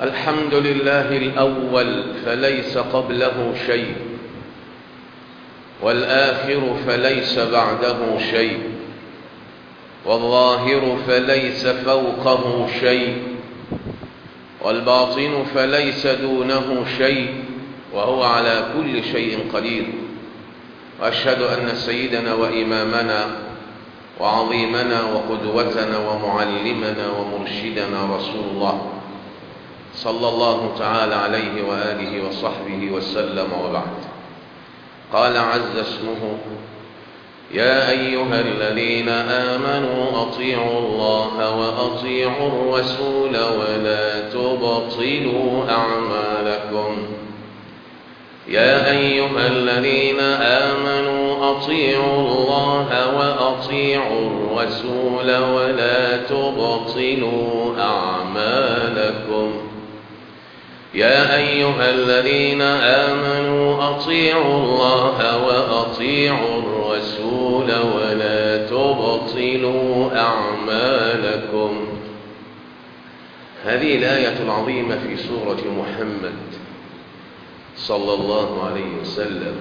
الحمد لله الأول فليس قبله شيء والآخر فليس بعده شيء والظاهر فليس فوقه شيء والباطن فليس دونه شيء وهو على كل شيء قدير وأشهد أن سيدنا وإمامنا وعظيمنا وقدوتنا ومعلمنا ومرشدنا رسول الله صلى الله تعالى عليه وآله وصحبه وسلم وبعد قال عز اسمه يا أيها الذين آمنوا أطيعوا الله وأطيعوا الرسول ولا تبطلوا أعمالكم يا أيها الذين آمنوا أطيعوا الله وأطيعوا الرسول ولا تبطلوا أعمالكم يا أيها الذين آمنوا أطيعوا الله وأطيعوا الرسول ولا تبطلوا أعمالكم هذه الآية العظيمة في سورة محمد صلى الله عليه وسلم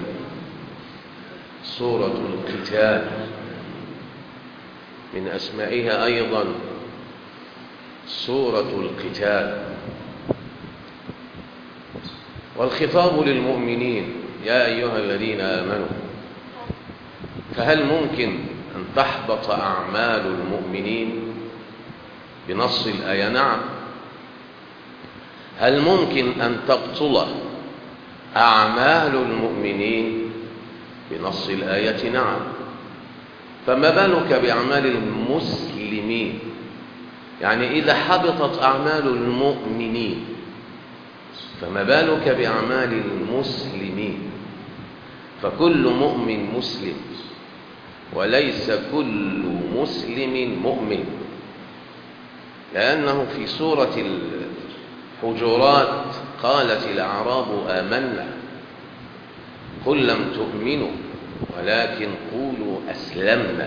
سورة القتال من أسمائها أيضا سورة القتال والخطاب للمؤمنين يا أيها الذين آمنوا فهل ممكن أن تحبط أعمال المؤمنين بنص الآية نعم هل ممكن أن تبطل أعمال المؤمنين بنص الآية نعم فما بالك بأعمال المسلمين يعني إذا حبطت أعمال المؤمنين فما بالك بأعمال المسلمين فكل مؤمن مسلم وليس كل مسلم مؤمن لأنه في سورة الحجرات قالت الأعراب آمنا قل لم تؤمنوا ولكن قولوا أسلمنا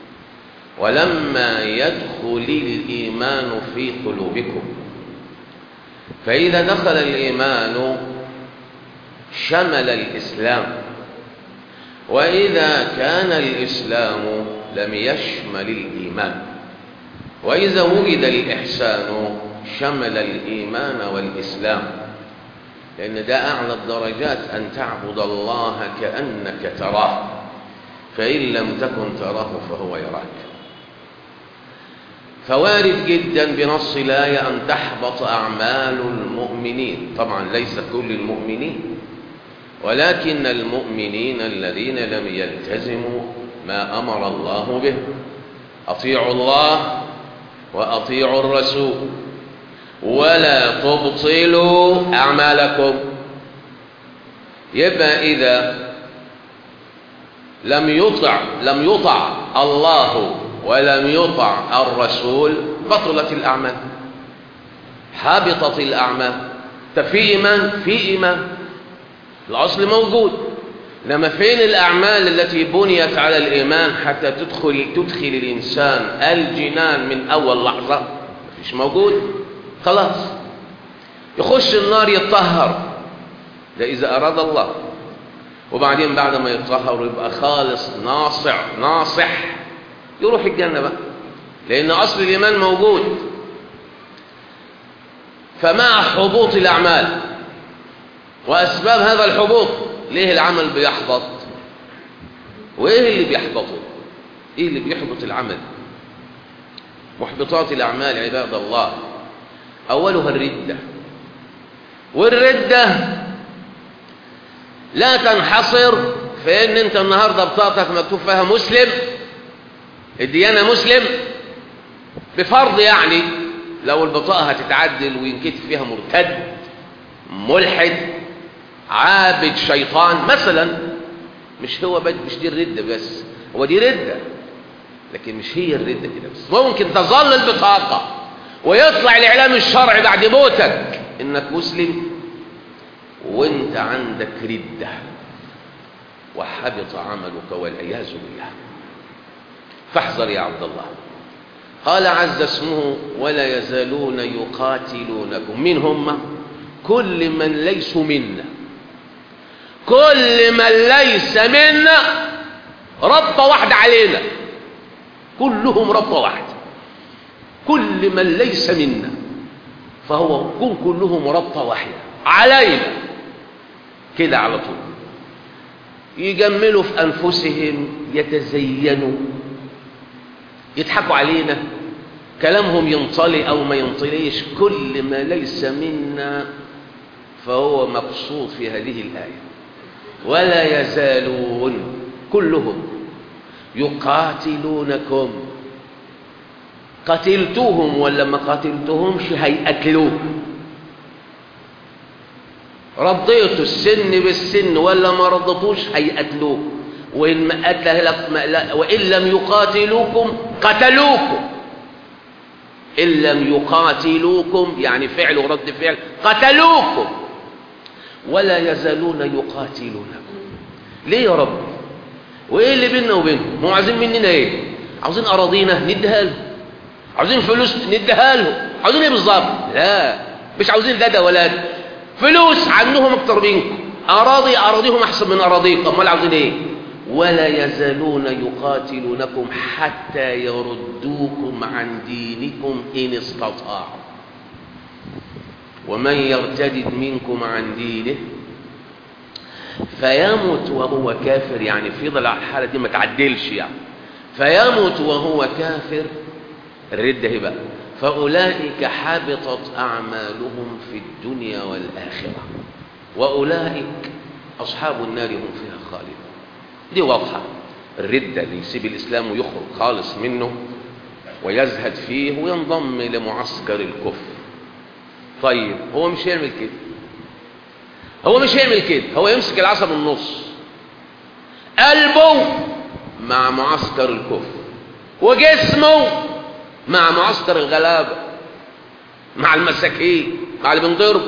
ولما يدخل الإيمان في قلوبكم فإذا دخل الإيمان شمل الإسلام وإذا كان الإسلام لم يشمل الإيمان وإذا وجد الإحسان شمل الإيمان والإسلام لأن ده أعلى الدرجات أن تعبد الله كأنك تراه فإن لم تكن تراه فهو يراك فوارد جدا بنص الآية أن تحبط أعمال المؤمنين طبعا ليس كل المؤمنين ولكن المؤمنين الذين لم يلتزموا ما أمر الله به أطيعوا الله وأطيعوا الرسول ولا تبطلوا أعمالكم يبقى إذا لم يطع لم يطع الله ولم يطع الرسول بطلت الأعمال حبطت الأعمال ففي إيمان في إيمان الأصل موجود لما فين الأعمال التي بنيت على الإيمان حتى تدخل تدخل الإنسان الجنان من أول لحظة مفيش موجود خلاص يخش النار يتطهر ده إذا أراد الله وبعدين بعد ما يتطهر يبقى خالص ناصع ناصح يروح الجنة بقى لأن أصل الإيمان موجود فمع حبوط الأعمال وأسباب هذا الحبوط ليه العمل بيحبط وإيه اللي بيحبطه إيه اللي بيحبط العمل محبطات الأعمال عباد الله أولها الردة والردة لا تنحصر في ان انت النهاردة بطاقتك مكتوب فيها مسلم الديانة مسلم بفرض يعني لو البطاقة هتتعدل وينكتب فيها مرتد ملحد عابد شيطان مثلا مش هو بد مش دي الردة بس هو دي ردة لكن مش هي الردة كده بس ممكن تظل البطاقة ويطلع الإعلام الشرعي بعد موتك إنك مسلم وانت عندك ردة وحبط عملك والعياذ بالله فاحذر يا عبد الله قال عز اسمه ولا يزالون يقاتلونكم من هم كل من ليسوا منا كل من ليس منا ربطة واحدة علينا كلهم ربطة واحدة كل من ليس منا فهو كن كلهم ربطة واحدة علينا كده على طول يجملوا في أنفسهم يتزينوا يضحكوا علينا كلامهم ينطلي أو ما ينطليش كل ما ليس منا فهو مقصود في هذه الآية ولا يزالون كلهم يقاتلونكم قتلتوهم ولا ما قتلتهمش هيقتلوك رضيتوا السن بالسن ولا ما رضيتوش هيقتلوك وإن ما قتل وإن لم يقاتلوكم قتلوكم إن لم يقاتلوكم يعني فعل ورد فعل قتلوكم ولا يزالون يقاتلونكم ليه يا رب وايه اللي بيننا وبينهم هم عايزين مننا ايه عاوزين اراضينا نديها لهم عاوزين فلوس نديها لهم عاوزين ايه بالظبط لا مش عاوزين ده ده ولا ده فلوس عنهم اكتر منكم اراضي اراضيهم احسن من اراضيكم امال عاوزين ايه ولا يزالون يقاتلونكم حتى يردوكم عن دينكم ان استطاعوا ومن يرتد منكم عن دينه فيموت وهو كافر يعني في ضلع الحالة دي ما تعدلش يعني فيموت وهو كافر الردة هي بقى فأولئك حبطت أعمالهم في الدنيا والآخرة وأولئك أصحاب النار هم فيها خالدون دي واضحة الردة اللي يسيب الإسلام ويخرج خالص منه ويزهد فيه وينضم لمعسكر الكفر طيب هو مش هيعمل كده هو مش هيعمل كده هو يمسك العصا من النص قلبه مع معسكر الكفر وجسمه مع معسكر الغلابة مع المساكين مع اللي بينضرب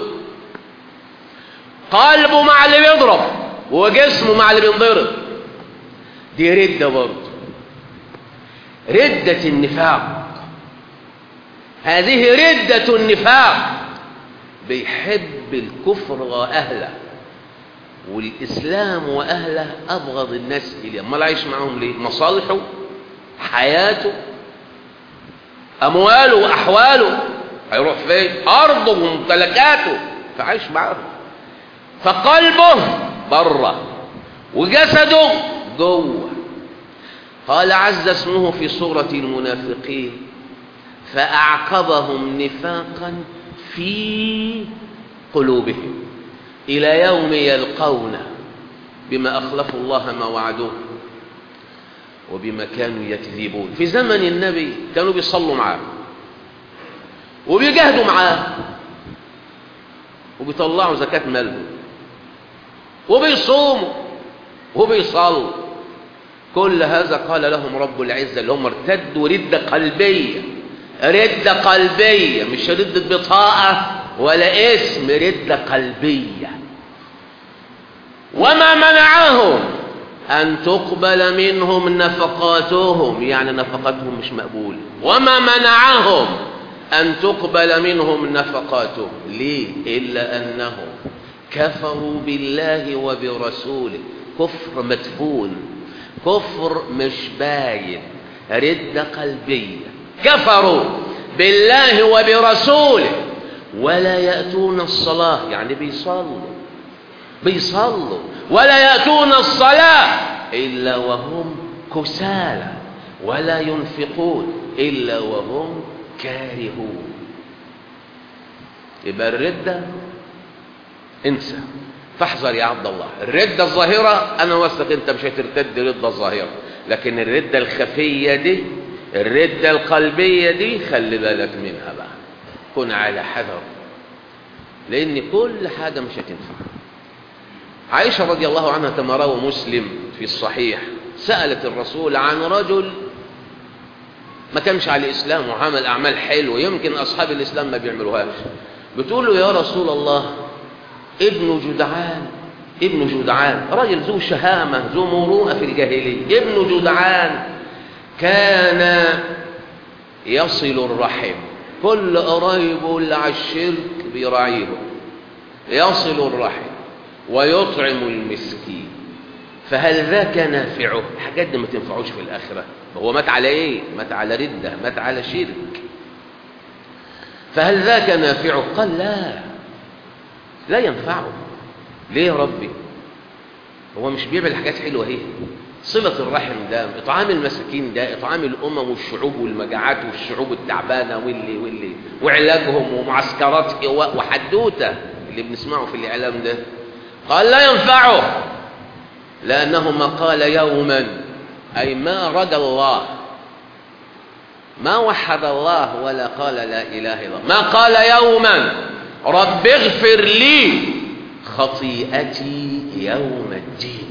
قلبه مع اللي بيضرب وجسمه مع اللي بينضرب دي ردة برضه ردة النفاق هذه ردة النفاق بيحب الكفر وأهله والإسلام وأهله أبغض الناس إليه أمال عايش معهم ليه مصالحه حياته أمواله وأحواله هيروح فين أرضه وممتلكاته فعايش معاهم فقلبه بره وجسده جوه قال عز اسمه في سورة المنافقين فأعقبهم نفاقا في قلوبهم إلى يوم يلقون بما أخلفوا الله ما وعدوه وبما كانوا يكذبون في زمن النبي كانوا بيصلوا معاه وبيجاهدوا معاه وبيطلعوا زكاة مالهم وبيصوموا وبيصلوا كل هذا قال لهم رب العزة اللي هم ارتدوا ردة قلبية ردة قلبية مش ردة بطاقة ولا اسم ردة قلبية وما منعهم أن تقبل منهم نفقاتهم يعني نفقاتهم مش مقبولة وما منعهم أن تقبل منهم نفقاتهم ليه إلا أنهم كفروا بالله وبرسوله كفر مدفون كفر مش باين ردة قلبية كفروا بالله وبرسوله ولا يأتون الصلاة يعني بيصلوا بيصلوا ولا يأتون الصلاة إلا وهم كسالى ولا ينفقون إلا وهم كارهون يبقى الردة انسى فاحذر يا عبد الله الردة الظاهرة أنا واثق أنت مش هترتد ردة الظاهرة لكن الردة الخفية دي الردة القلبية دي خلي بالك منها بقى كن على حذر لأن كل حاجة مش هتنفع عائشة رضي الله عنها كما روى مسلم في الصحيح سألت الرسول عن رجل ما كانش على الإسلام وعمل أعمال حلوة يمكن أصحاب الإسلام ما بيعملوهاش بتقول له يا رسول الله ابن جدعان ابن جدعان رجل ذو شهامة ذو مروءة في الجاهلية ابن جدعان كان يصل الرحم كل قرايبه اللي على الشرك بيراعيهم يصل الرحم ويطعم المسكين فهل ذاك نافعه الحاجات دي ما تنفعوش في الآخرة هو مات على ايه مات على ردة مات على شرك فهل ذاك نافعه قال لا لا ينفعه ليه يا ربي هو مش بيعمل حاجات حلوة اهي صلة الرحم ده إطعام المساكين ده إطعام الأمم والشعوب والمجاعات والشعوب التعبانة واللي واللي وعلاجهم ومعسكرات وحدوتة اللي بنسمعه في الإعلام ده قال لا ينفعه لأنه ما قال يوما أي ما رجى الله ما وحد الله ولا قال لا إله إلا الله ما قال يوما رب اغفر لي خطيئتي يوم الدين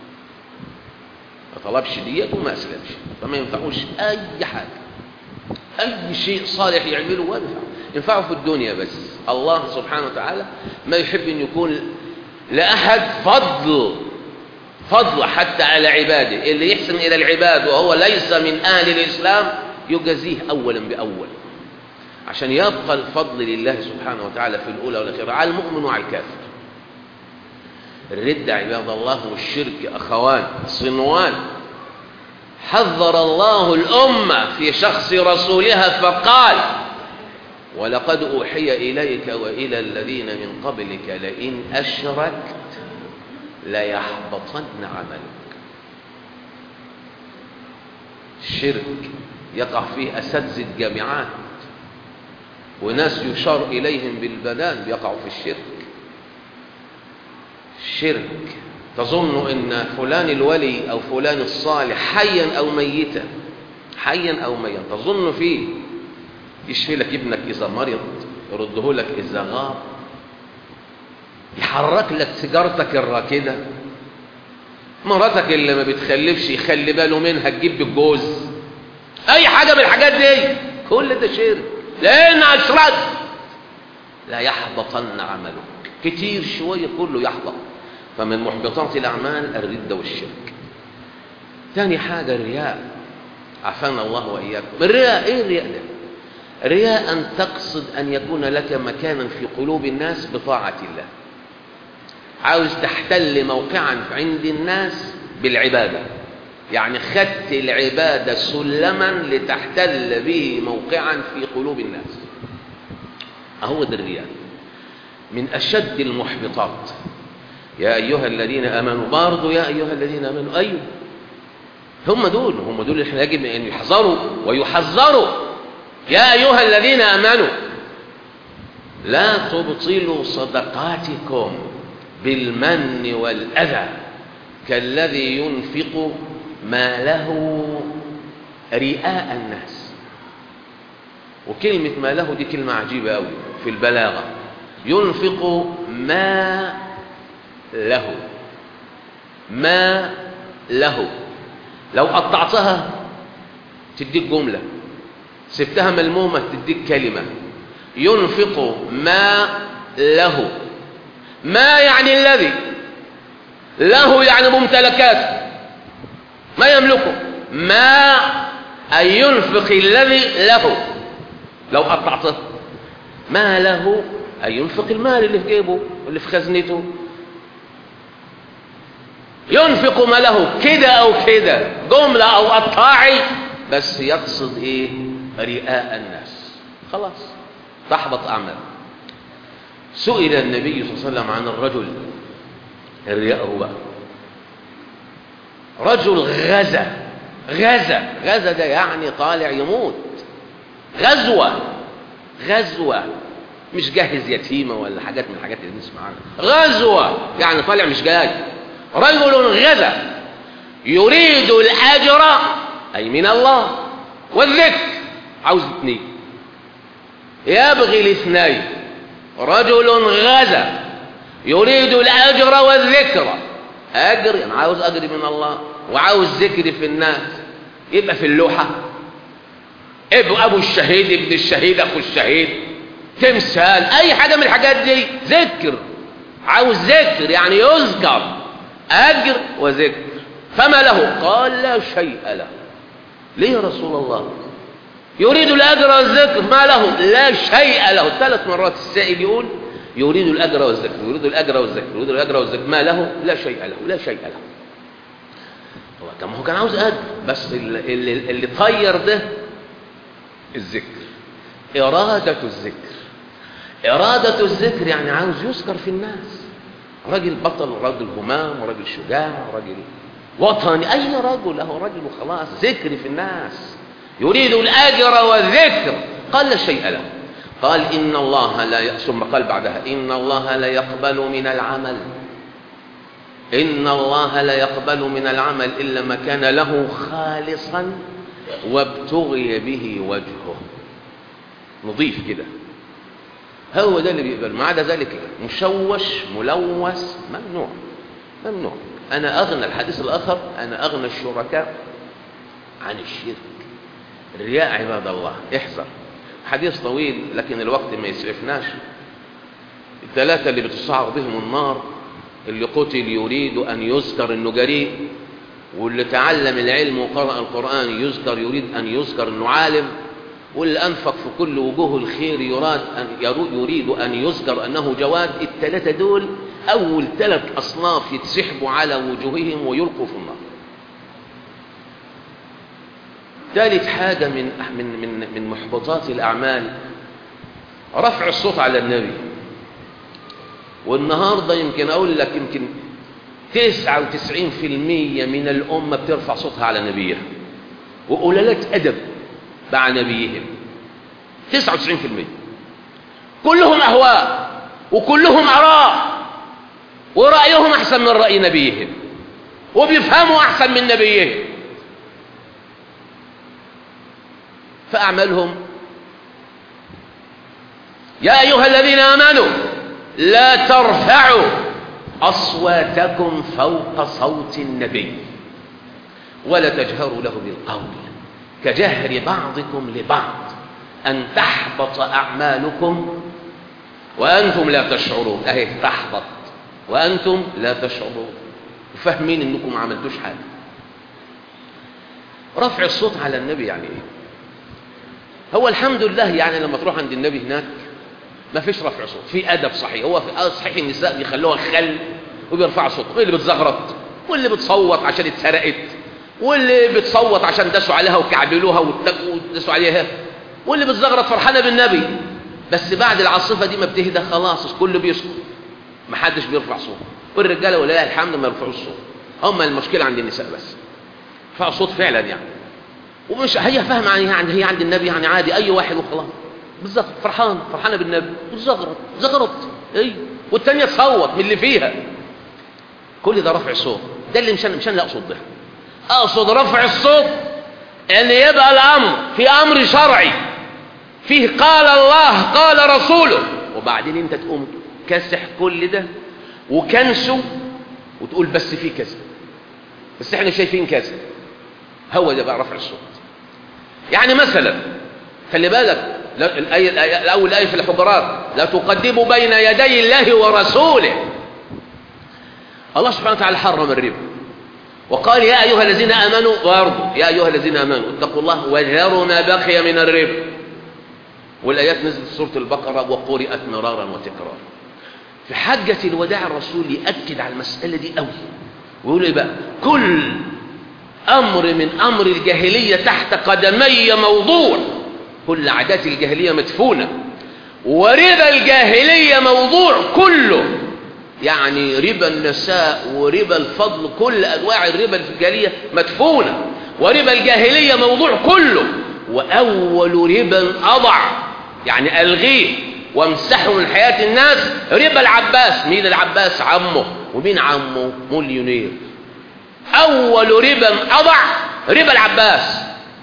ما طلبش ديت وما أسلمش فما ينفعوش أي حاجة أي شيء صالح يعمله ولا ينفع ينفعه في الدنيا بس الله سبحانه وتعالى ما يحب أن يكون لأحد فضل فضل حتى على عباده اللي يحسن إلى العباد وهو ليس من أهل الإسلام يجازيه أولا بأول عشان يبقى الفضل لله سبحانه وتعالى في الأولى والأخيرة على المؤمن وعلى الكافر الردة عباد الله والشرك أخوان صنوان حذر الله الأمة في شخص رسولها فقال ولقد أوحي إليك وإلى الذين من قبلك لئن أشركت ليحبطن عملك الشرك يقع فيه أساتذة جامعات وناس يشار إليهم بالبنان بيقعوا في الشرك الشرك تظن ان فلان الولي او فلان الصالح حيا او ميتا حيا او ميتا تظن فيه يشفي لك ابنك اذا مرض يرده لك اذا غاب يحرك لك سيجارتك الراكده مراتك اللي ما بتخلفش يخلي باله منها تجيب بالجوز اي حاجه من الحاجات دي كل ده شرك لان اشركت لا يحبطن عملك كتير شويه كله يحبط فمن محبطات الأعمال الردة والشرك ثاني حاجة الرياء عافانا الله وإياكم الرياء إيه الرياء ده رياء أن تقصد أن يكون لك مكانا في قلوب الناس بطاعة الله عاوز تحتل موقعا عند الناس بالعبادة يعني خدت العبادة سلما لتحتل به موقعا في قلوب الناس أهو ده الرياء من أشد المحبطات يا أيها الذين آمنوا برضو يا أيها الذين آمنوا أيوه هم دول هم دول اللي يجب أن يحذروا ويحذروا يا أيها الذين آمنوا لا تبطلوا صدقاتكم بالمن والأذى كالذي ينفق ماله رئاء الناس وكلمة ماله دي كلمة عجيبة أوي في البلاغة ينفق ما له ما له لو قطعتها تديك جملة سبتها ملمومة تديك كلمة ينفق ما له ما يعني الذي له يعني ممتلكاته ما يملكه ما أن ينفق الذي له لو قطعته ما له أن ينفق المال اللي في جيبه واللي في خزنته ينفق ما له كده او كده جملة او قطاعي بس يقصد ايه رئاء الناس خلاص تحبط اعمال سئل النبي صلى الله عليه وسلم عن الرجل الرياء هو رجل غزا غزا غزا ده يعني طالع يموت غزوة غزوة مش جاهز يتيمة ولا حاجات من الحاجات اللي بنسمع عنها غزوة يعني طالع مش جاي رجل غزا يريد الأجر أي من الله والذكر عاوز اثنين يبغي الاثنين رجل غزا يريد الأجر والذكر أجر يعني عاوز أجر من الله وعاوز ذكر في الناس يبقى في اللوحة ابو أبو الشهيد ابن الشهيد أخو الشهيد تمثال أي حاجة من الحاجات دي ذكر عاوز ذكر يعني يذكر أجر وذكر فما له قال لا شيء له ليه يا رسول الله يريد الأجر والذكر ما له لا شيء له ثلاث مرات السائل يقول يريد الأجر والذكر يريد الأجر والذكر يريد الأجر والذكر ما له لا شيء له لا شيء له هو طب ما هو كان عاوز أجر بس اللي, اللي, اللي طير ده الذكر إرادة الذكر إرادة الذكر يعني عاوز يذكر في الناس راجل بطل راجل همام راجل شجاع راجل وطني أي رجل له رجل وخلاص ذكر في الناس يريد الأجر والذكر قال لا شيء له قال إن الله لا ي... ثم قال بعدها إن الله لا يقبل من العمل إن الله لا يقبل من العمل إلا ما كان له خالصا وابتغي به وجهه نضيف كده هو ده اللي بيقبل ما عدا ذلك مشوش ملوث ممنوع ممنوع أنا أغنى الحديث الآخر أنا أغنى الشركاء عن الشرك الرياء عباد الله احذر حديث طويل لكن الوقت ما يسعفناش الثلاثة اللي بتصعر بهم النار اللي قتل يريد أن يذكر أنه جريء واللي تعلم العلم وقرأ القرآن يذكر يريد أن يذكر أنه عالم واللي أنفق في كل وجوه الخير يراد أن يريد أن يذكر أنه جواد الثلاثة دول أول ثلاث أصناف يتسحبوا على وجوههم ويلقوا في النار ثالث حاجة من من من من محبطات الأعمال رفع الصوت على النبي والنهارده يمكن أقول لك يمكن 99% من الأمة بترفع صوتها على نبيها وقلالات أدب مع نبيهم 99% كلهم أهواء وكلهم آراء ورأيهم أحسن من رأي نبيهم وبيفهموا أحسن من نبيهم فأعملهم يا أيها الذين آمنوا لا ترفعوا أصواتكم فوق صوت النبي ولا تجهروا له بالقول كجهر بعضكم لبعض أن تحبط أعمالكم وأنتم لا تشعرون أهي تحبط وأنتم لا تشعرون فاهمين أنكم ما عملتوش حاجة رفع الصوت على النبي يعني إيه هو الحمد لله يعني لما تروح عند النبي هناك ما فيش رفع صوت في أدب صحيح هو في صحيح النساء بيخلوها خل وبيرفعوا صوت واللي بتزغرط واللي بتصوت عشان اتسرقت واللي بتصوت عشان دسوا عليها وكعبلوها ودسوا عليها واللي بتزغرط فرحانه بالنبي بس بعد العاصفه دي ما بتهدى خلاص كله بيسكت ما حدش بيرفع صوت والرجاله ولله الحمد ما يرفعوش صوت هم المشكله عند النساء بس رفعوا صوت فعلا يعني ومش هي فاهمه يعني هي عند النبي يعني عادي اي واحد وخلاص بالظبط فرحان فرحانه بالنبي وزغرط زغرط اي والثانيه تصوت من اللي فيها كل ده رفع صوت ده اللي مشان مشان لا اقصد ده اقصد رفع الصوت ان يبقى الامر في امر شرعي فيه قال الله قال رسوله وبعدين انت تقوم كسح كل ده وكنسه وتقول بس في كذا بس احنا شايفين كذا هو ده بقى رفع الصوت يعني مثلا خلي بالك الآية الأول آية في الحجرات لا تقدموا بين يدي الله ورسوله الله سبحانه وتعالى حرم الربا وقال يا أيها الذين آمنوا برضه يا أيها الذين آمنوا اتقوا الله وذروا ما بقي من الربا والآيات نزلت في سورة البقرة وقرئت مرارا وتكرارا في حجة الوداع الرسول يأكد على المسألة دي قوي ويقول إيه بقى كل أمر من أمر الجاهلية تحت قدمي موضوع كل عادات الجاهلية مدفونة وربا الجاهلية موضوع كله يعني ربا النساء وربا الفضل كل أنواع الربا في الجاهلية مدفونة وربا الجاهلية موضوع كله وأول ربا أضع يعني ألغيه وامسحه من حياة الناس ربا العباس مين العباس عمه ومين عمه مليونير أول ربا أضع ربا العباس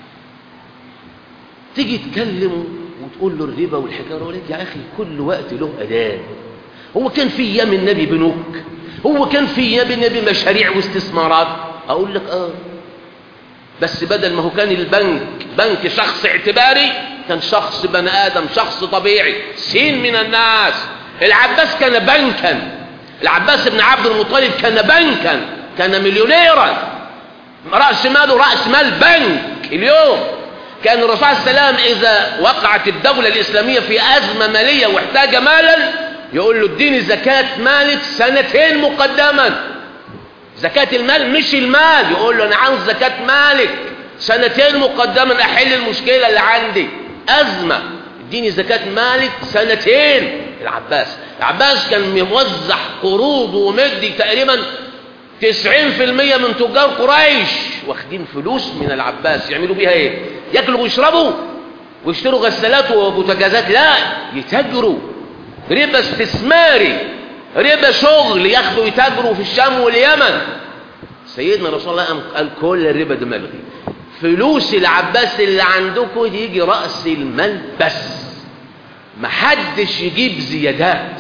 تيجي تكلمه وتقول له الربا والحكايه يقول لك يا اخي كل وقت له اذان هو كان في ايام النبي بنوك هو كان في ايام النبي مشاريع واستثمارات اقول لك اه بس بدل ما هو كان البنك بنك شخص اعتباري كان شخص بني ادم شخص طبيعي سين من الناس العباس كان بنكا العباس بن عبد المطلب كان بنكا كان مليونيرا راس ماله راس مال بنك اليوم كان الرسول عليه السلام إذا وقعت الدولة الإسلامية في أزمة مالية واحتاج مالا يقول له اديني زكاة مالك سنتين مقدما زكاة المال مش المال يقول له أنا عاوز زكاة مالك سنتين مقدما أحل المشكلة اللي عندي أزمة اديني زكاة مالك سنتين العباس العباس كان موزع قروض ومدي تقريبا 90% من تجار قريش واخدين فلوس من العباس يعملوا بيها ايه ياكلوا ويشربوا ويشتروا غسالات وبوتاجازات لا يتاجروا ربا استثماري ربا شغل ياخدوا يتاجروا في الشام واليمن سيدنا رسول الله قال كل الربا ده ملغي فلوس العباس اللي عندكم يجي رأس المال بس محدش يجيب زيادات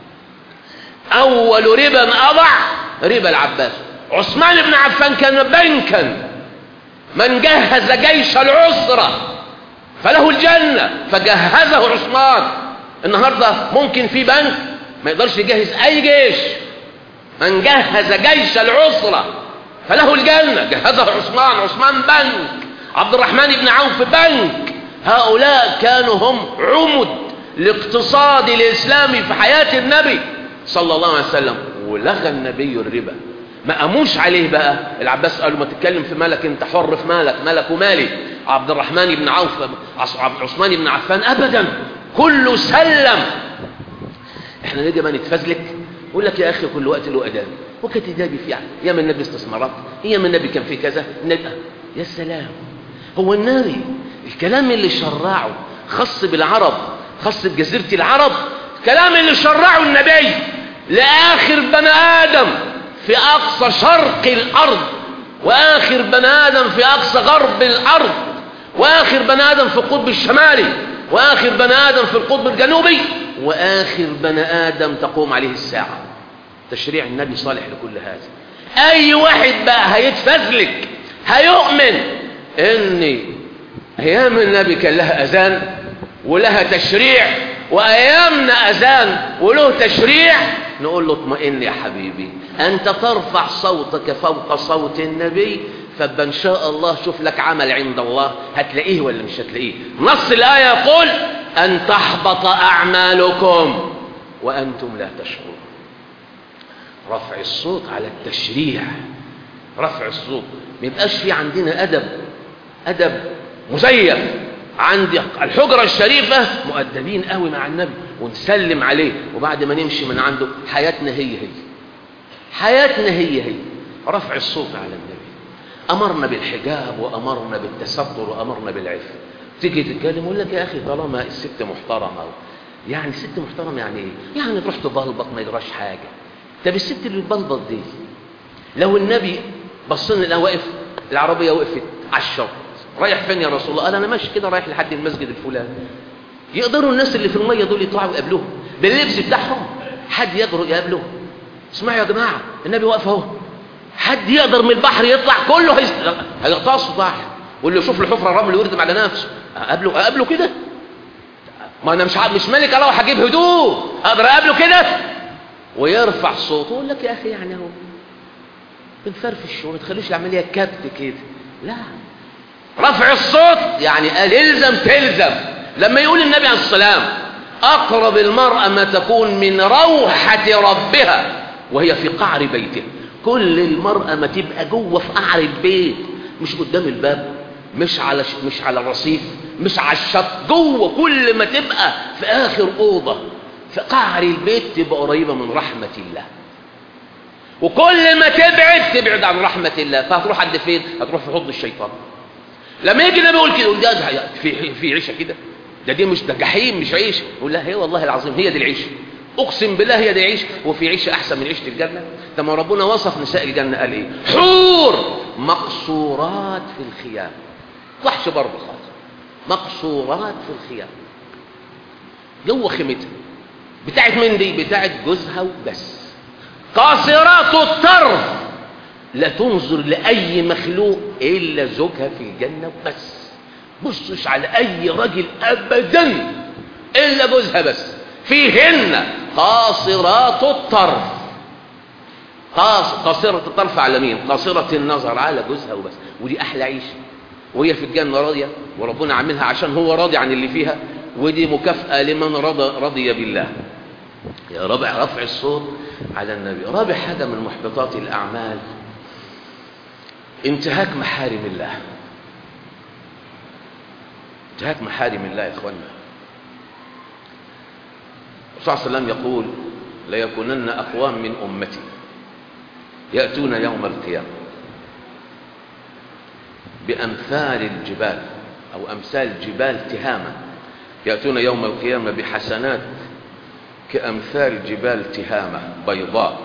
أول ربا أضع ربا العباس عثمان بن عفان كان بنكا من جهز جيش العسرة فله الجنة فجهزه عثمان النهاردة ممكن في بنك ما يقدرش يجهز أي جيش من جهز جيش العسرة فله الجنة جهزه عثمان عثمان بنك عبد الرحمن بن عوف بنك هؤلاء كانوا هم عمد الاقتصاد الإسلامي في حياة النبي صلى الله عليه وسلم ولغى النبي الربا ما قاموش عليه بقى العباس قالوا ما تتكلم في مالك انت حر في مالك مالك ومالي عبد الرحمن بن عوف عثمان بن عفان ابدا كله سلم احنا نيجي بقى نتفزلك يقول لك يا اخي كل وقت له اذان وكانت النبي في يعني ايام النبي استثمارات ايام النبي كان في كذا النبي يا سلام هو النبي الكلام اللي شرعه خاص بالعرب خاص بجزيره العرب الكلام اللي شرعه النبي لاخر بني ادم في اقصى شرق الارض واخر بني ادم في اقصى غرب الارض واخر بني ادم في القطب الشمالي واخر بني ادم في القطب الجنوبي واخر بني ادم تقوم عليه الساعه تشريع النبي صالح لكل هذا اي واحد بقى هيتفزلك هيؤمن ان ايام النبي كان لها اذان ولها تشريع وايامنا اذان وله تشريع نقول له اطمئن يا حبيبي انت ترفع صوتك فوق صوت النبي فان شاء الله شوف لك عمل عند الله هتلاقيه ولا مش هتلاقيه نص الايه يقول ان تحبط اعمالكم وانتم لا تشعرون رفع الصوت على التشريع رفع الصوت ما يبقاش في عندنا ادب ادب مزيف عندي الحجرة الشريفة مؤدبين قوي مع النبي ونسلم عليه وبعد ما نمشي من عنده حياتنا هي هي حياتنا هي هي رفع الصوت على النبي أمرنا بالحجاب وأمرنا بالتستر وأمرنا بالعفة تيجي تتكلم يقول لك يا أخي طالما الست محترمة يعني ست محترمة يعني إيه؟ يعني تروح تبلبط ما يجراش حاجة طب الست اللي بتبلبط دي لو النبي بصينا لها واقف العربية وقفت على الشط رايح فين يا رسول الله قال انا ماشي كده رايح لحد المسجد الفلاني يقدروا الناس اللي في الميه دول يطلعوا يقابلوهم باللبس بتاعهم حد يجرؤ يقابلهم اسمعوا يا جماعه النبي واقف اهو حد يقدر من البحر يطلع كله هيغطاس بحر واللي يشوف له حفره رمل ويردم على نفسه اقابله اقابله كده ما انا مش مش ملك الله هجيب هدوء اقدر اقابله كده ويرفع صوته يقول لك يا اخي يعني اهو بنفرفش وما تخليش العمليه كبت كده لا رفع الصوت يعني قال الزم تلزم لما يقول النبي عليه السلام أقرب المرأة ما تكون من روحة ربها وهي في قعر بيتها كل المرأة ما تبقى جوه في قعر البيت مش قدام الباب مش على مش على الرصيف مش على الشط جوه كل ما تبقى في آخر أوضة في قعر البيت تبقى قريبة من رحمة الله وكل ما تبعد تبعد عن رحمة الله فهتروح عند فين؟ هتروح في حضن الشيطان لما يجي النبي يقول كده يقول ده في في عيشه كده ده دي مش ده جحيم مش عيش يقول لا هي والله العظيم هي دي العيشه اقسم بالله هي دي عيشه وفي عيشه احسن من عيشه الجنه ده ما ربنا وصف نساء الجنه قال ايه حور مقصورات في الخيام وحش برضه خالص مقصورات في الخيام جوه خيمتها بتاعت مين دي بتاعت جوزها وبس قاصرات الطرف لا تنظر لأي مخلوق إلا زوجها في الجنة بس بصش على أي راجل أبدا إلا جوزها بس فيهن قاصرات الطرف قاص قاصرة الطرف على مين قاصرة النظر على جوزها وبس ودي أحلى عيشة وهي في الجنة راضية وربنا عاملها عشان هو راضي عن اللي فيها ودي مكافأة لمن رضى رضي بالله يا رابع رفع الصوت على النبي رابع حاجة من محبطات الأعمال انتهاك محارم الله انتهاك محارم الله يا إخوانا الرسول صلى الله عليه وسلم يقول ليكونن أقوام من أمتي يأتون يوم القيامة بأمثال الجبال أو أمثال جبال تهامة يأتون يوم القيامة بحسنات كأمثال جبال تهامة بيضاء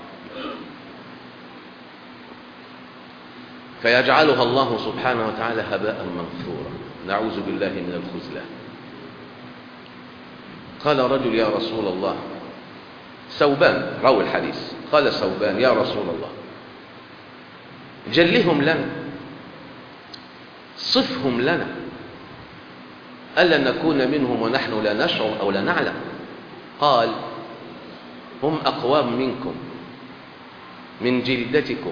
فيجعلها الله سبحانه وتعالى هباء منثورا نعوذ بالله من الخذلان قال رجل يا رسول الله ثوبان روى الحديث قال ثوبان يا رسول الله جلهم لنا صفهم لنا ألا نكون منهم ونحن لا نشعر أو لا نعلم قال هم أقوام منكم من جلدتكم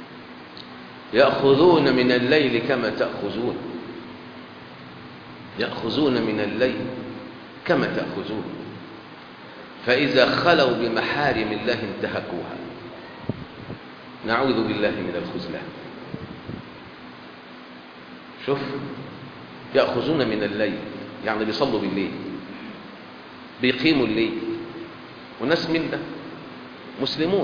يأخذون من الليل كما تأخذون يأخذون من الليل كما تأخذون فإذا خلوا بمحارم الله انتهكوها نعوذ بالله من الخذلان شوف يأخذون من الليل يعني بيصلوا بالليل بيقيموا الليل وناس من ده مسلمون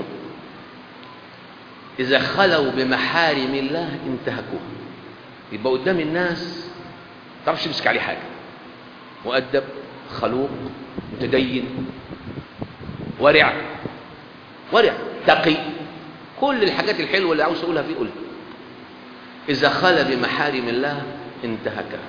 إذا خلوا بمحارم الله انتهكوها يبقى قدام الناس تعرفش تمسك عليه حاجة مؤدب خلوق متدين ورع ورع تقي كل الحاجات الحلوة اللي عاوز أقولها فيه قولها إذا خلى بمحارم الله انتهكها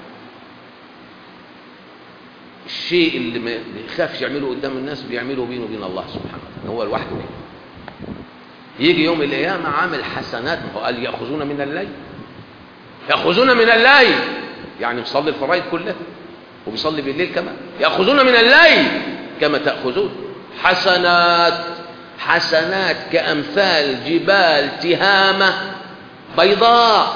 الشيء اللي ما يخافش يعمله قدام الناس بيعمله بينه وبين الله سبحانه وتعالى هو لوحده يجي يوم القيامة عامل حسنات ما هو قال يأخذون من الليل يأخذون من الليل يعني مصلي الفرائض كلها وبيصلي بالليل كمان يأخذون من الليل كما تأخذون حسنات حسنات كأمثال جبال تهامة بيضاء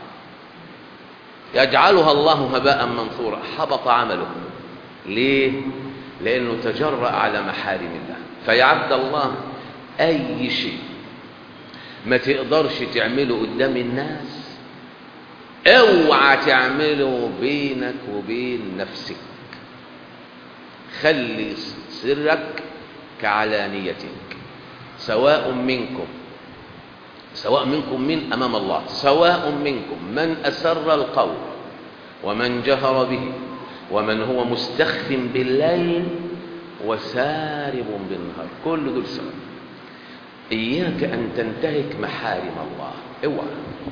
يجعلها الله هباء منثورا حبط عمله ليه لأنه تجرأ على محارم الله فيا عبد الله أي شيء ما تقدرش تعمله قدام الناس اوعى تعمله بينك وبين نفسك خلي سرك كعلانيتك سواء منكم سواء منكم من أمام الله سواء منكم من أسر القول ومن جهر به ومن هو مستخف بالليل وسارب بالنهار كل دول سواء إياك أن تنتهك محارم الله اوعى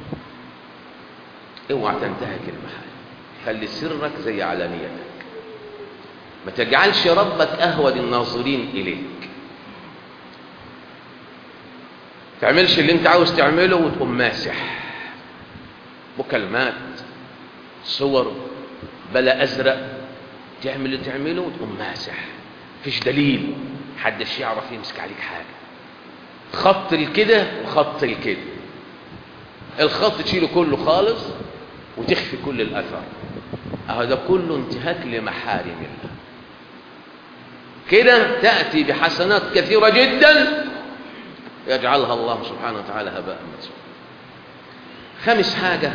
اوعى تنتهك المحارم خلي سرك زي علانيتك ما تجعلش ربك أهود الناظرين إليك تعملش اللي انت عاوز تعمله وتقوم ماسح مكالمات صور بلا أزرق تعمل اللي تعمله وتقوم ماسح فيش دليل حدش يعرف يمسك عليك حاجة خط الكده وخط الكده الخط تشيله كله خالص وتخفي كل الأثر هذا كله انتهاك لمحارم الله كده تأتي بحسنات كثيرة جدا يجعلها الله سبحانه وتعالى هباء منثورا خامس حاجة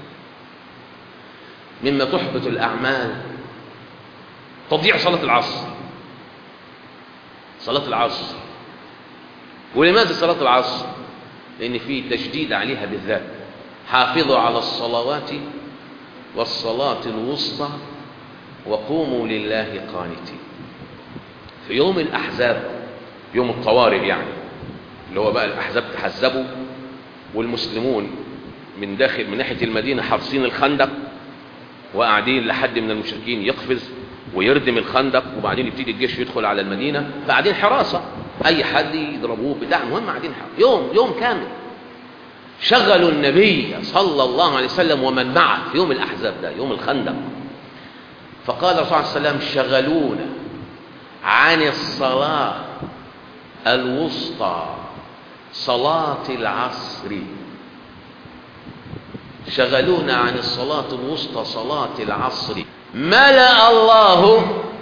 مما تحبط الأعمال تضييع صلاة العصر صلاة العصر ولماذا صلاة العصر لأن في تشديد عليها بالذات حافظوا على الصلوات والصلاة الوسطى وقوموا لله قانتين في يوم الأحزاب يوم الطوارئ يعني اللي هو بقى الأحزاب تحزبوا والمسلمون من داخل من ناحية المدينة حافظين الخندق وقاعدين لحد من المشركين يقفز ويردم الخندق وبعدين يبتدي الجيش يدخل على المدينة فقاعدين حراسة أي حد يضربوه بتاع المهم قاعدين حراسة يوم يوم كامل شغلوا النبي صلى الله عليه وسلم ومن معه في يوم الأحزاب ده يوم الخندق فقال الرسول صلى الله عليه وسلم شغلونا عن الصلاة الوسطى صلاة العصر شغلونا عن الصلاة الوسطى صلاة العصر ملأ الله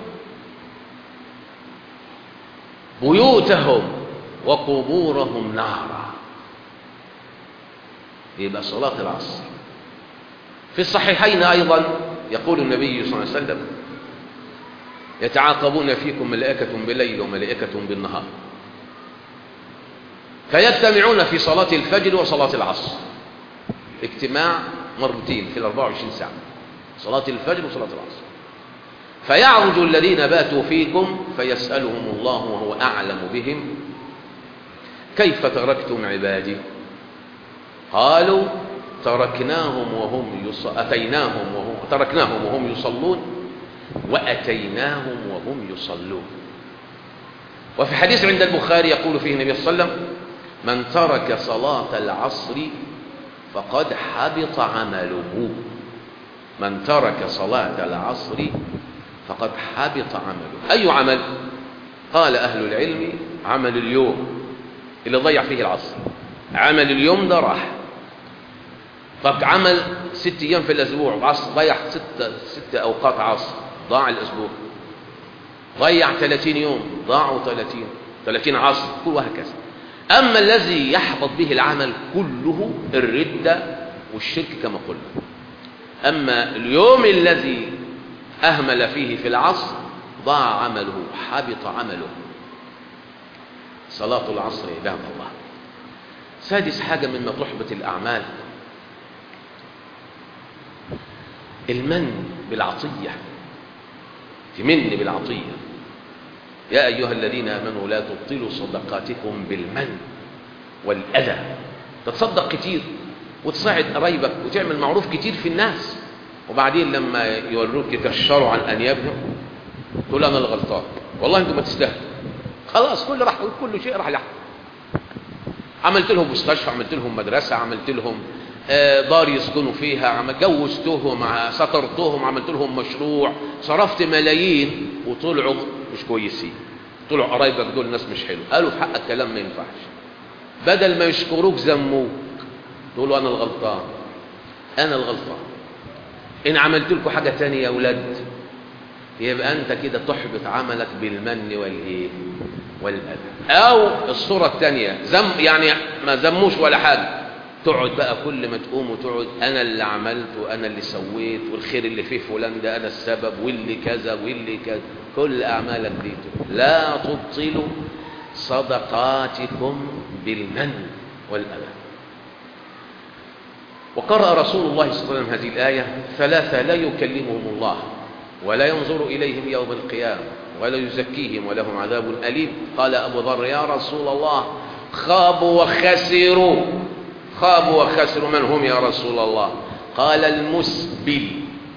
بيوتهم وقبورهم نارا يبقى صلاة العصر في الصحيحين أيضا يقول النبي صلى الله عليه وسلم يتعاقبون فيكم ملائكة بالليل وملائكة بالنهار فيجتمعون في صلاة الفجر وصلاة العصر اجتماع مرتين في ال 24 ساعة صلاة الفجر وصلاة العصر فيعرج الذين باتوا فيكم فيسألهم الله وهو أعلم بهم كيف تركتم عبادي قالوا تركناهم وهم يص... أتيناهم وهم تركناهم وهم يصلون وأتيناهم وهم يصلون وفي حديث عند البخاري يقول فيه النبي صلى الله عليه وسلم من ترك صلاة العصر فقد حبط عمله من ترك صلاة العصر فقد حبط عمله أي عمل قال أهل العلم عمل اليوم اللي ضيع فيه العصر عمل اليوم ده راح طب عمل ست أيام في الأسبوع وعصر ضيع ست, ست أوقات عصر ضاع الأسبوع ضيع 30 يوم ضاعوا 30 30 عصر كل وهكذا أما الذي يحبط به العمل كله الردة والشرك كما قلنا أما اليوم الذي أهمل فيه في العصر ضاع عمله حبط عمله صلاة العصر عباد الله سادس حاجة مما تحبط الأعمال المن بالعطية تمن بالعطية يا أيها الذين آمنوا لا تبطلوا صدقاتكم بالمن والأذى تتصدق كتير وتساعد قرايبك وتعمل معروف كتير في الناس وبعدين لما يوروك يكشروا عن أنيابهم تقول أنا اللي غلطان والله أنتم ما تستاهلوا خلاص كل راح كل شيء راح لحق عملت لهم مستشفى عملت لهم مدرسة عملت لهم دار يسكنوا فيها جوزتهم سترتهم عملت لهم مشروع صرفت ملايين وطلعوا مش كويسين طلعوا قرايبك دول ناس مش حلو قالوا في حقك كلام ما ينفعش بدل ما يشكروك ذموك تقولوا انا الغلطان انا الغلطان ان عملت لكم حاجه تانية يا اولاد يبقى انت كده تحبط عملك بالمن والايه والاذى او الصوره الثانيه ذم يعني ما ذموش ولا حاجه تقعد بقى كل ما تقوم وتقعد انا اللي عملت وانا اللي سويت والخير اللي فيه فلان ده انا السبب واللي كذا واللي كذا كل اعمالك دي لا تبطلوا صدقاتكم بالمن والاذى وقرأ رسول الله صلى الله عليه وسلم هذه الآية ثلاثة لا يكلمهم الله ولا ينظر إليهم يوم القيامة ولا يزكيهم ولهم عذاب أليم قال أبو ذر يا رسول الله خابوا وخسروا خابوا وخسروا من هم يا رسول الله قال المسبل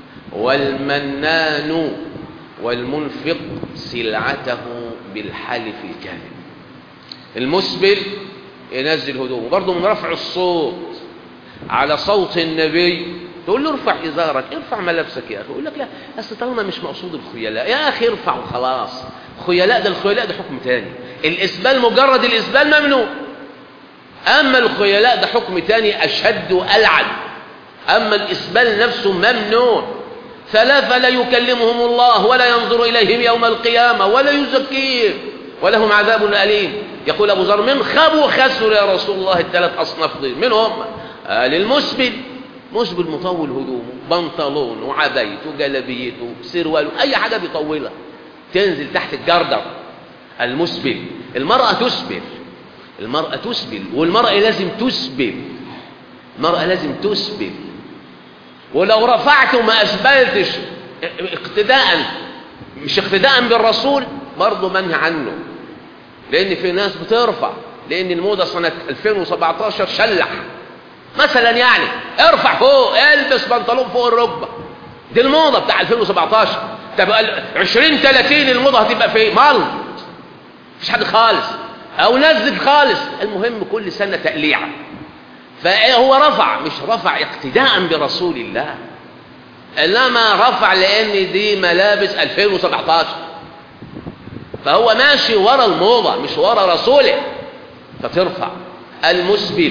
والمنان والمنفق سلعته بالحلف الكاذب المسبل ينزل هدومه برضه من رفع الصوت على صوت النبي تقول له ارفع ازارك ارفع ملابسك يا اخي يقول لك لا اصل طالما مش مقصود الخيلاء يا اخي ارفع وخلاص خيلاء ده الخيلاء ده حكم تاني الاسبال مجرد الاسبال ممنوع اما الخيلاء ده حكم تاني اشد والعن اما الاسبال نفسه ممنوع ثلاثة لا يكلمهم الله ولا ينظر إليهم يوم القيامة ولا يزكيهم ولهم عذاب أليم يقول أبو ذر من خابوا وخسروا يا رسول الله الثلاث أصناف دي من هم قال المسبل مسبل مطول هدومه بنطلون وعبايته وجلبيته سرواله أي حاجة بيطولها تنزل تحت الجردر المسبل المرأة تسبل المرأة تسبل والمرأة لازم تسبل المرأة لازم تسبل ولو رفعت وما أسبلتش اقتداء مش اقتداء بالرسول برضه منهي عنه لأن في ناس بترفع لأن الموضة سنة 2017 شلح مثلا يعني ارفع فوق البس بنطلون فوق الركبة دي الموضة بتاع 2017 طب 20 30 الموضة هتبقى فين مال مفيش حد خالص او نزل خالص المهم كل سنة تقليعة فهو رفع مش رفع اقتداء برسول الله انما رفع لان دي ملابس 2017 فهو ماشي ورا الموضة مش ورا رسوله فترفع المسبل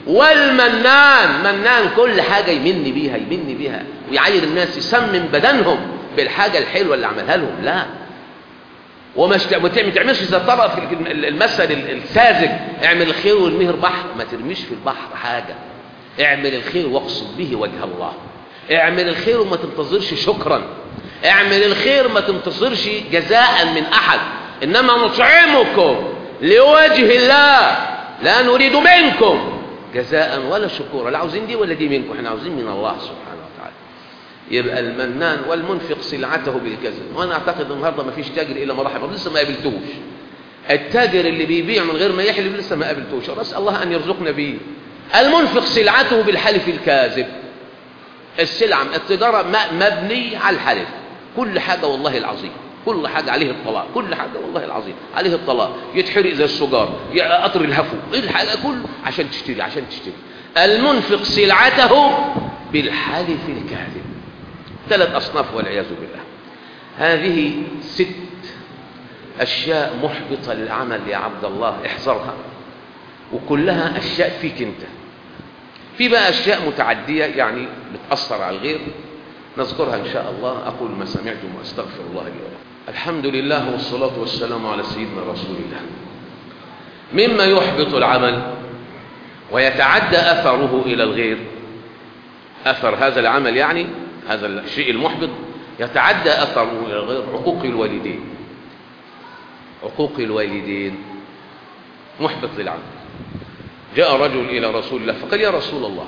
والمنان منان كل حاجة يمن بيها يمن بيها ويعاير الناس يسمم بدنهم بالحاجة الحلوة اللي عملها لهم لا وما تعملش زي الطبق في المثل الساذج اعمل الخير والمهر بحر ما ترميش في البحر حاجة اعمل الخير واقصد به وجه الله اعمل الخير وما تنتظرش شكرا اعمل الخير ما تنتظرش جزاء من احد انما نطعمكم لوجه الله لا نريد منكم جزاء ولا شكورا لا عاوزين دي ولا دي منكم احنا عاوزين من الله سبحانه وتعالى يبقى المنان والمنفق سلعته بالكذب وانا اعتقد النهارده ما فيش تاجر الا ما رحم لسه ما قابلتوش التاجر اللي بيبيع من غير ما يحلف لسه ما قابلتوش بس الله ان يرزقنا بيه المنفق سلعته بالحلف الكاذب السلعة التجارة مبني على الحلف كل حاجة والله العظيم كل حاجة عليه الطلاق كل حاجة والله العظيم عليه الطلاق يتحرق زي السجار قطر الهفو الحاجة كله عشان تشتري عشان تشتري المنفق سلعته بالحلف الكاذب ثلاث أصناف والعياذ بالله هذه ست أشياء محبطة للعمل يا عبد الله احذرها وكلها أشياء فيك أنت في بقى أشياء متعدية يعني بتأثر على الغير نذكرها إن شاء الله أقول ما سمعتم وأستغفر الله لي ولكم الحمد لله والصلاة والسلام على سيدنا رسول الله مما يحبط العمل ويتعدى أثره إلى الغير أثر هذا العمل يعني هذا الشيء المحبط يتعدى أثره إلى الغير عقوق الوالدين عقوق الوالدين محبط للعمل جاء رجل إلى رسول الله فقال يا رسول الله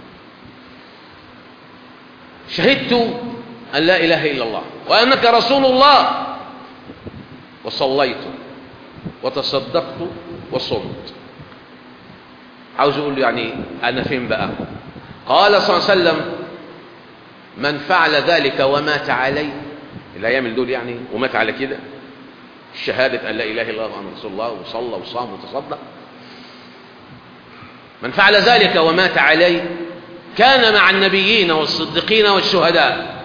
شهدت أن لا إله إلا الله وأنك رسول الله وصليت وتصدقت وصمت عاوز أقول له يعني أنا فين بقى قال صلى الله عليه وسلم من فعل ذلك ومات عليه الأيام دول يعني ومات على كده شهادة أن لا إله إلا الله وأن رسول الله وصلى وصام وتصدق من فعل ذلك ومات عليه كان مع النبيين والصديقين والشهداء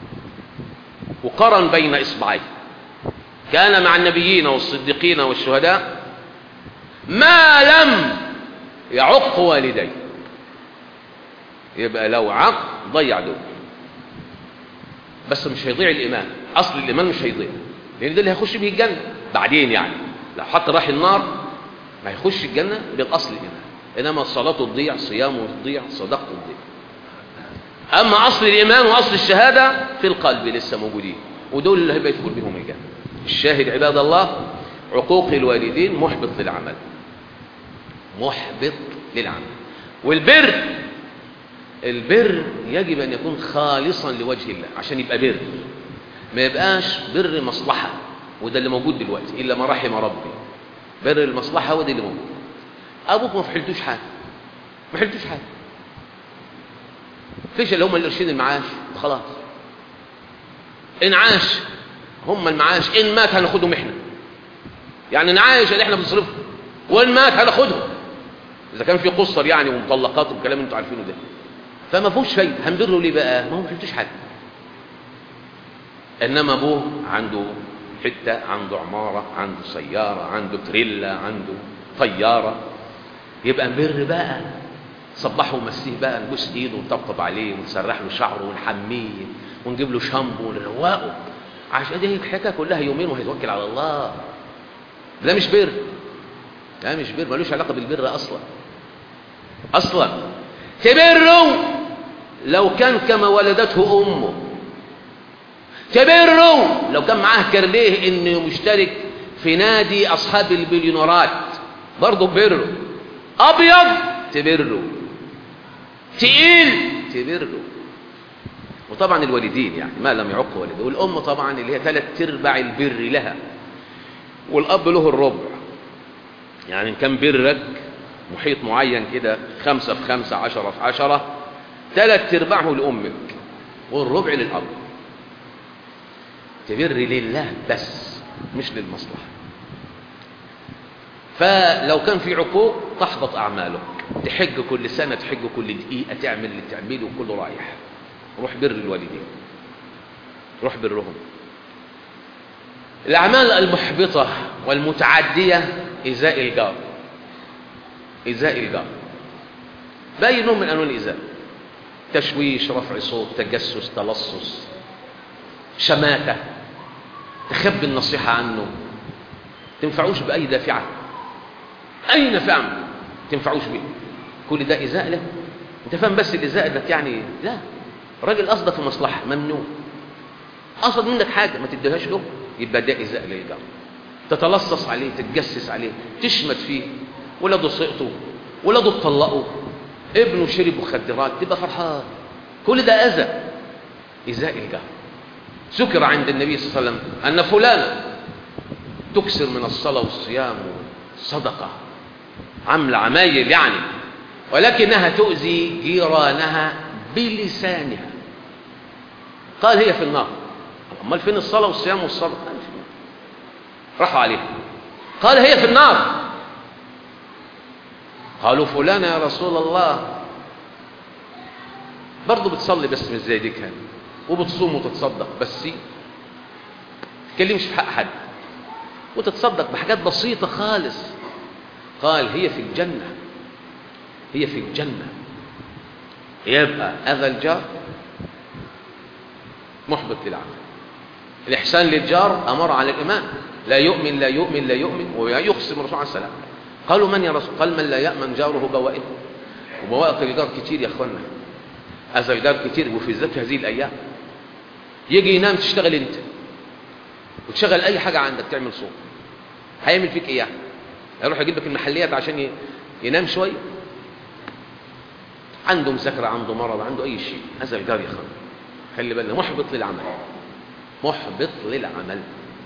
وقرن بين إصبعيه كان مع النبيين والصديقين والشهداء ما لم يعق والديه يبقى لو عق ضيع دول بس مش هيضيع الإيمان أصل الإيمان مش هيضيع لأن ده اللي هيخش به الجنة بعدين يعني لو حتى راح النار ما هيخش الجنة بالأصل الإيمان إنما الصلاة تضيع صيامه تضيع صدقته تضيع أما أصل الإيمان وأصل الشهادة في القلب لسه موجودين ودول اللي هيبقى يدخل بهم الجنة الشاهد عباد الله عقوق الوالدين محبط للعمل محبط للعمل والبر البر يجب أن يكون خالصا لوجه الله عشان يبقى بر ما يبقاش بر مصلحة وده اللي موجود دلوقتي إلا ما رحم ربي بر المصلحة وده اللي موجود أبوك ما فحلتوش حاجة ما فحلتوش حاجة فيش اللي هم القرشين المعاش خلاص إن عاش هم المعاش إن مات هناخدهم إحنا يعني نعايش اللي إحنا بنصرفه وإن مات هناخدهم إذا كان في قصر يعني ومطلقات والكلام اللي أنتوا عارفينه ده فما فيهوش فايدة هنبره ليه بقى ما هو ما فهمتوش حاجة إنما أبوه عنده حتة عنده عمارة عنده سيارة عنده تريلا عنده طيارة يبقى نبر بقى صبحه ومسيه بقى نبوس ايده ونطبطب عليه ونسرح له شعره ونحميه ونجيب له شامبو ونروقه عشان دي الحكايه كلها يومين وهيتوكل على الله ده مش بر ده مش بر ملوش علاقه بالبر اصلا اصلا تبره لو كان كما ولدته امه تبره لو كان معاه كارنيه انه مشترك في نادي اصحاب البليونيرات برضه بره ابيض تبره تقيل تبره وطبعا الوالدين يعني ما لم يعق والده والام طبعا اللي هي ثلاث ارباع البر لها والاب له الربع يعني ان كان برك محيط معين كده خمسة في خمسة عشرة في عشرة ثلاث ارباعه لأمك والربع للأب تبر لله بس مش للمصلحة فلو كان في عقوق تحبط أعمالك تحج كل سنة تحج كل دقيقة تعمل اللي تعمله وكله رايح روح بر الوالدين روح برهم الأعمال المحبطة والمتعدية إزاء الجار إزاء الجار بأي نوع من أنواع الإيذاء تشويش رفع صوت تجسس تلصص شماتة تخبي النصيحة عنه تنفعوش بأي دافعة أي نفع تنفعوش به كل ده إيذاء له أنت فاهم بس الإيذاء ده يعني لا راجل قصدك في مصلحة ممنوع قصد منك حاجة ما تديهاش له يبقى ده إيذاء له ده تتلصص عليه تتجسس عليه تشمت فيه ولاده سقطوا ولاده اتطلقوا ابنه شرب مخدرات تبقى فرحان كل ده أذى إيذاء الجهل ذكر عند النبي صلى الله عليه وسلم أن فلانة تكسر من الصلاة والصيام والصدقة عمل عمايل يعني ولكنها تؤذي جيرانها بلسانها قال هي في النار امال فين الصلاه والصيام والصدقه راحوا عليها قال هي في النار قالوا فلانة يا رسول الله برضه بتصلي بس مش زي دي كان وبتصوم وتتصدق بس تكلمش في حق حد وتتصدق بحاجات بسيطة خالص قال هي في الجنة هي في الجنة يبقى أذى الجار محبط للعمل الإحسان للجار أمر على الإيمان لا يؤمن لا يؤمن لا يؤمن ويقسم الرسول عليه السلام قالوا من يا رسول قال من لا يأمن جاره بوائقه وبوائق الجار كتير يا أخوانا أذى الجار كتير وفي ذات هذه الأيام يجي ينام تشتغل أنت وتشغل أي حاجة عندك تعمل صوت هيعمل فيك إيه يعني يروح يجيب لك المحليات عشان ينام شوية عنده مذاكرة عنده مرض عنده أي شيء هذا الجار يا أخوانا خلي بالنا محبط للعمل محبط للعمل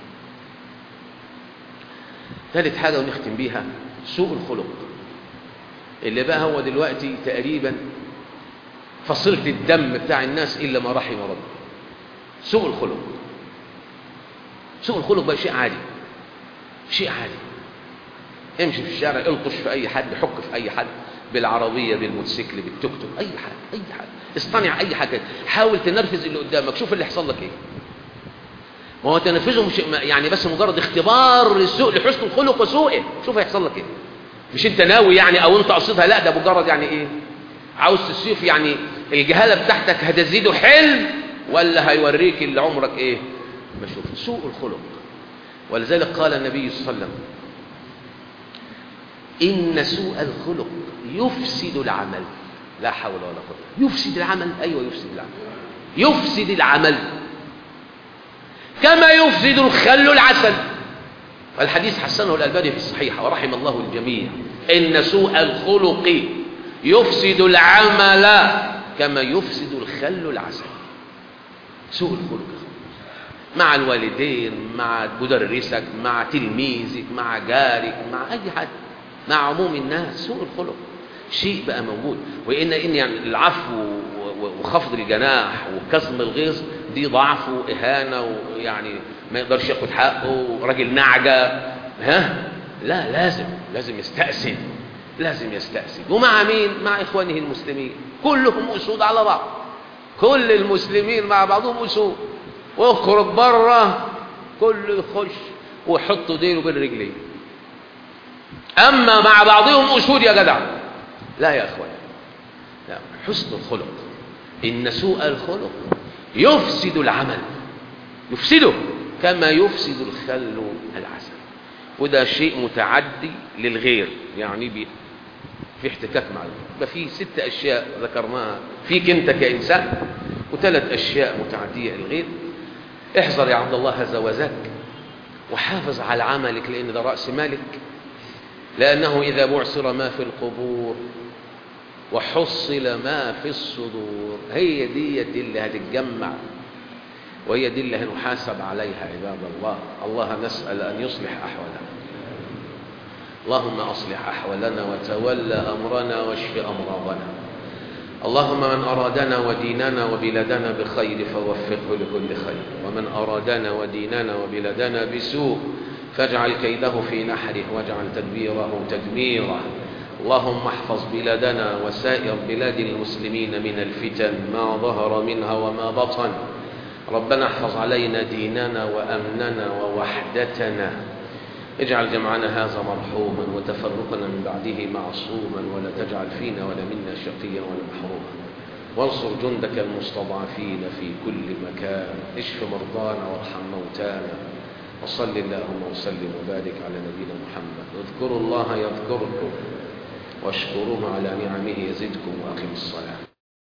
ثالث حاجة ونختم بيها سوء الخلق اللي بقى هو دلوقتي تقريبا فصلت الدم بتاع الناس إلا ما رحم ربي سوء الخلق سوء الخلق بقى شيء عادي شيء عادي امشي في الشارع الطش في أي حد حك في أي حد بالعربية بالموتوسيكل بالتوك توك أي حاجة أي حاجة اصطنع أي حاجة حاول تنرفز اللي قدامك شوف اللي يحصل لك إيه ما هو تنفذه مش يعني بس مجرد اختبار للسوء لحسن الخلق وسوءه شوف هيحصل لك ايه مش انت ناوي يعني او انت قصدها لا ده مجرد يعني ايه عاوز تشوف يعني الجهاله بتاعتك هتزيده حلم ولا هيوريك اللي عمرك ايه ما شفت سوء الخلق ولذلك قال النبي صلى الله عليه وسلم ان سوء الخلق يفسد العمل لا حول ولا قوه يفسد العمل ايوه يفسد العمل يفسد العمل كما يفسد الخل العسل الحديث حسنه الألباني في الصحيحة ورحم الله الجميع إن سوء الخلق يفسد العمل كما يفسد الخل العسل سوء الخلق مع الوالدين مع مدرسك مع تلميذك مع جارك مع أي حد مع عموم الناس سوء الخلق شيء بقى موجود وإن إن يعني العفو وخفض الجناح وكظم الغيظ دي ضعف وإهانة ويعني ما يقدرش ياخد حقه راجل نعجة ها لا لازم لازم يستأسد لازم يستأسد ومع مين مع إخوانه المسلمين كلهم أسود على بعض كل المسلمين مع بعضهم أسود واخرج بره كله يخش ويحط دينه بين رجليه أما مع بعضهم أسود يا جدع لا يا إخوان لا حسن الخلق إن سوء الخلق يفسد العمل يفسده كما يفسد الخل العسل وده شيء متعدي للغير يعني بي في احتكاك مع يبقى في ست أشياء ذكرناها فيك أنت كإنسان وثلاث أشياء متعدية للغير احذر يا عبد الله هذا وذاك وحافظ على عملك لأن ده رأس مالك لأنه إذا بعثر ما في القبور وحصل ما في الصدور هي دي اللي هتتجمع وهي دي اللي هنحاسب عليها عباد الله الله نسأل أن يصلح أحوالنا اللهم أصلح أحوالنا وتولى أمرنا واشف أمراضنا اللهم من أرادنا وديننا وبلادنا بخير فوفقه لكل خير ومن أرادنا وديننا وبلادنا بسوء فاجعل كيده في نحره واجعل تدبيره تدميره اللهم احفظ بلادنا وسائر بلاد المسلمين من الفتن ما ظهر منها وما بطن ربنا احفظ علينا ديننا وأمننا ووحدتنا اجعل جمعنا هذا مرحوما وتفرقنا من بعده معصوما ولا تجعل فينا ولا منا شقيا ولا محروما وانصر جندك المستضعفين في كل مكان اشف مرضانا وارحم موتانا وصل اللهم وسلم وبارك على نبينا محمد اذكروا الله يذكركم واشكروه على نعمه يزدكم واقم الصلاه